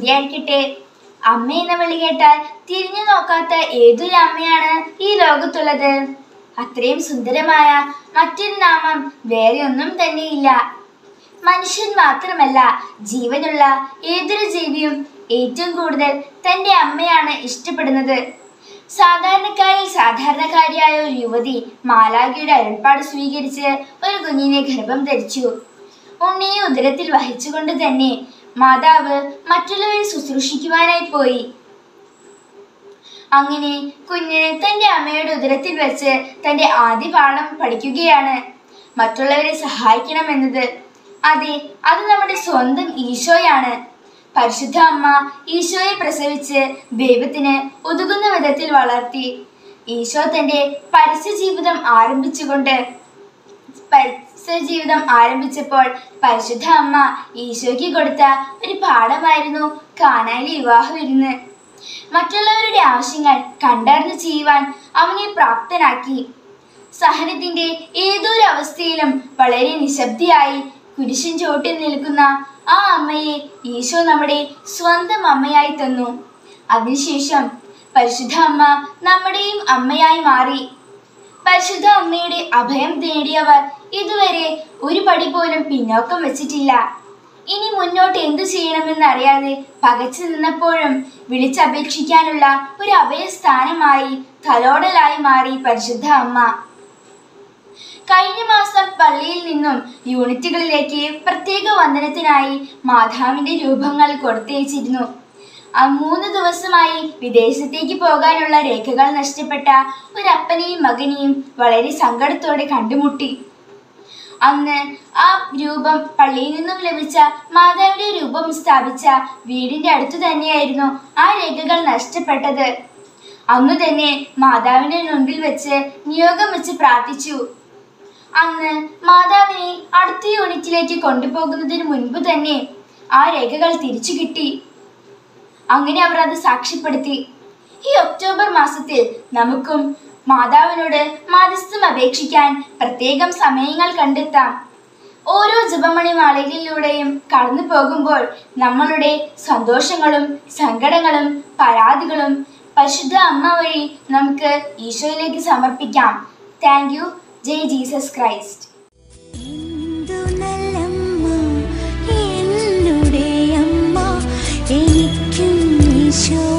വിധിയായിരിക്കട്ടെ അമ്മ എന്ന വിളി കേട്ടാൽ തിരിഞ്ഞു നോക്കാത്ത ഏതൊരു അമ്മയാണ് ഈ ലോകത്തുള്ളത് അത്രയും സുന്ദരമായ മറ്റൊരു നാമം വേറെ ഒന്നും തന്നെയില്ല മനുഷ്യൻ മാത്രമല്ല ജീവനുള്ള ഏതൊരു ജീവിയും ഏറ്റവും കൂടുതൽ തൻ്റെ അമ്മയാണ് ഇഷ്ടപ്പെടുന്നത് സാധാരണക്കാരിൽ സാധാരണക്കാരിയായ ഒരു യുവതി മാലാഖയുടെ അരുൾപ്പാട് സ്വീകരിച്ച് ഒരു കുഞ്ഞിനെ ഗർഭം ധരിച്ചു ഉണ്ണിയെ ഉദരത്തിൽ വഹിച്ചുകൊണ്ട് തന്നെ മാതാവ് മറ്റുള്ളവരെ ശുശ്രൂഷിക്കുവാനായി പോയി അങ്ങനെ കുഞ്ഞ് തൻ്റെ അമ്മയുടെ ഉദരത്തിൽ വെച്ച് തൻ്റെ ആദ്യ പാഠം പഠിക്കുകയാണ് മറ്റുള്ളവരെ സഹായിക്കണമെന്നത് അതെ അത് നമ്മുടെ സ്വന്തം ഈശോയാണ് പരിശുദ്ധ അമ്മ ഈശോയെ പ്രസവിച്ച് ദൈവത്തിന് ഒതുങ്ങുന്ന വിധത്തിൽ വളർത്തി ഈശോ തൻ്റെ പരസ്യ ജീവിതം ആരംഭിച്ചുകൊണ്ട് പരസ്യ ജീവിതം ആരംഭിച്ചപ്പോൾ പരിശുദ്ധ അമ്മ ഈശോയ്ക്ക് കൊടുത്ത ഒരു പാഠമായിരുന്നു കാനായിലെ വിവാഹ വിരുന്ന് മറ്റുള്ളവരുടെ ആവശ്യങ്ങൾ കണ്ടറിഞ്ഞ് ചെയ്യുവാൻ അവനെ പ്രാപ്തനാക്കി സഹനത്തിന്റെ ഏതൊരു അവസ്ഥയിലും വളരെ നിശബ്ദയായി കുരിശിൻ ചോട്ടിൽ നിൽക്കുന്ന ആ അമ്മയെ ഈശോ നമ്മുടെ സ്വന്തം അമ്മയായി തന്നു അതിനുശേഷം പരിശുദ്ധ അമ്മ നമ്മുടെയും അമ്മയായി മാറി പരിശുദ്ധ അമ്മയുടെ അഭയം നേടിയവർ ഇതുവരെ ഒരു പടി പോലും പിന്നോക്കം വെച്ചിട്ടില്ല ഇനി മുന്നോട്ട് എന്തു ചെയ്യണമെന്നറിയാതെ പകച്ചു നിന്നപ്പോഴും വിളിച്ചപേക്ഷിക്കാനുള്ള ഒരു അഭയസ്ഥാനമായി തലോടലായി മാറി പരിശുദ്ധ അമ്മ കഴിഞ്ഞ മാസം പള്ളിയിൽ നിന്നും യൂണിറ്റുകളിലേക്ക് പ്രത്യേക വന്ദനത്തിനായി മാതാവിന്റെ രൂപങ്ങൾ കൊടുത്തയച്ചിരുന്നു ആ മൂന്ന് ദിവസമായി വിദേശത്തേക്ക് പോകാനുള്ള രേഖകൾ നഷ്ടപ്പെട്ട ഒരപ്പനെയും മകനെയും വളരെ സങ്കടത്തോടെ കണ്ടുമുട്ടി അന്ന് ആ രൂപം പള്ളിയിൽ നിന്നും ലഭിച്ച മാതാവിന്റെ രൂപം സ്ഥാപിച്ച വീടിന്റെ അടുത്തു തന്നെയായിരുന്നു ആ രേഖകൾ നഷ്ടപ്പെട്ടത് അന്നു തന്നെ മാതാവിന്റെ മുൻപിൽ വെച്ച് നിയോഗം വെച്ച് പ്രാർത്ഥിച്ചു അന്ന് മാതാവിനെ അടുത്ത യൂണിറ്റിലേക്ക് കൊണ്ടുപോകുന്നതിന് മുൻപ് തന്നെ ആ രേഖകൾ തിരിച്ചു കിട്ടി അങ്ങനെ അവർ അത് സാക്ഷ്യപ്പെടുത്തി ഈ ഒക്ടോബർ മാസത്തിൽ നമുക്കും മാതാവിനോട് മാധ്യസ്ഥം അപേക്ഷിക്കാൻ പ്രത്യേകം സമയങ്ങൾ കണ്ടെത്താം ഓരോ ജപമണി മാളികയിലൂടെയും കടന്നു പോകുമ്പോൾ നമ്മളുടെ സന്തോഷങ്ങളും സങ്കടങ്ങളും പരാതികളും പരിശുദ്ധ അമ്മ വഴി നമുക്ക് ഈശോയിലേക്ക് സമർപ്പിക്കാം thank you Jai Jesus Christ എന്തു നല്ലമ്മ എന്നുടെ അമ്മ എനിക്കും ഈശോ